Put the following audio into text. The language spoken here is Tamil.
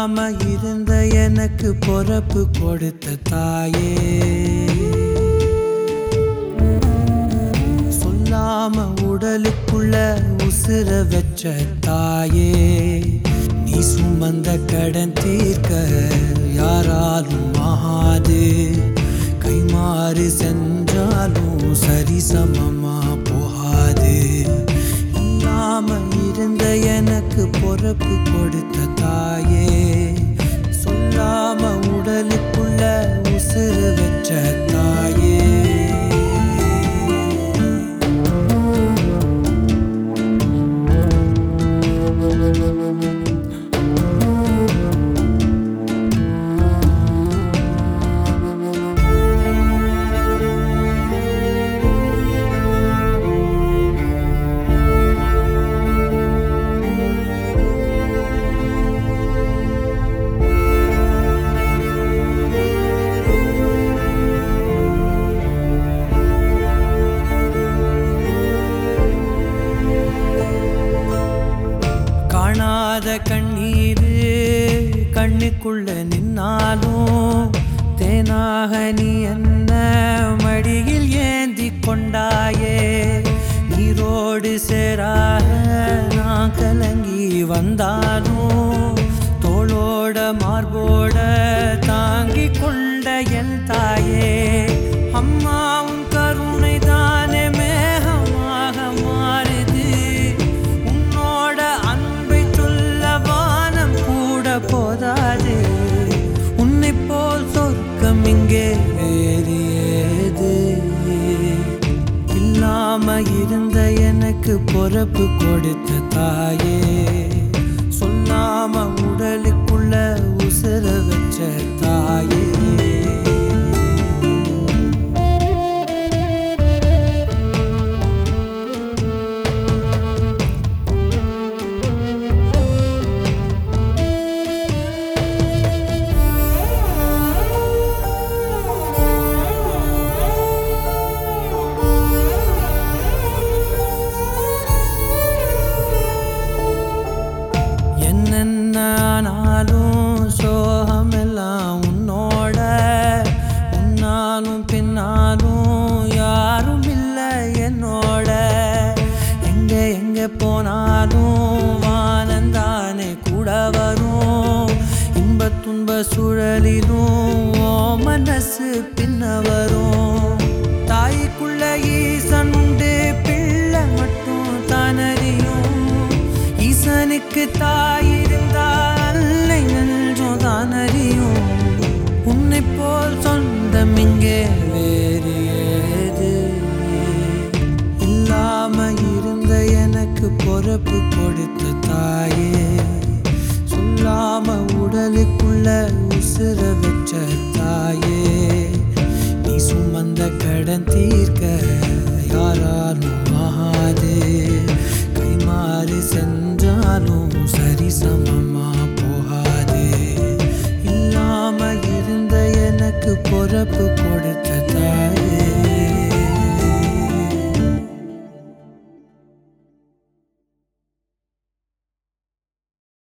சொல்லாம இருந்த எனக்கு பொறப்பு கொடுத்த தாயே சொல்லாம உடலுக்குள்ள உசுர வச்ச தாயே நீ சுமந்த கடன் தீர்க்க யாராலும் ஆகாது கைமாறு சென்றாலும் சரிசமமா போகாது இல்லாம இருந்த எனக்கு பொறப்பு கொடுத்த தாயே சொல்லாம உடலுக்குள்ள உசுர வச்ச தாயே காணாத கண்ணீரு கண்ணுக்குள்ள நின்னாலும் தேனாக நீ என்ன மடியில் ஏந்தி கொண்டாயே நீரோடு சேராக நான் கலங்கி வந்தாலும் தோளோட மார்போட தாங்கி கொண்ட என் தாயே அம்மாவும் கருணை தானே மேகமாக மாறுது உன்னோட அன்பை சொல்ல வானம் கூட போதாது உன்னை போல் சொர்க்கம் இங்கே வேறு ஏது இல்லாம இருந்த எனக்கு பொறப்பு கொடுத்த தாயே சொல்லாம உடலுக்குள்ள உசுர வச்ச தாயே என்னென்ன ஆனாலும் சோகமெல்லாம் உன்னோட உன்னாலும் பின்னாலும் யாரும் இல்லை என்னோட எங்க எங்க போனாலும் வானந்தானே கூட வரும் இன்ப துன்ப சுழலிலும் ஓ மனசு பின்ன வரும் தாய்க்குள்ள ஈசன் உண்டு பிள்ளை மட்டும் தானறியும் ஈசனுக்கு தாயிருந்தால் அல்லை நெஞ்சம் தான் அறியும் உன்னை போல் சொந்தம் இங்கே வேறு ஏது இல்லாம இருந்த எனக்கு பொறப்பு கொடுத்த தாயே சொல்லாம உடலுக்குள்ள உசுர வச்ச தாயே நீ சுமந்த கடன் தீர்க்க யாராலும் ஆகாது கைமாறு சென்றாலும் சரிசமமா போகாது இல்லாம இருந்த எனக்கு பொறப்பு கொடுத்த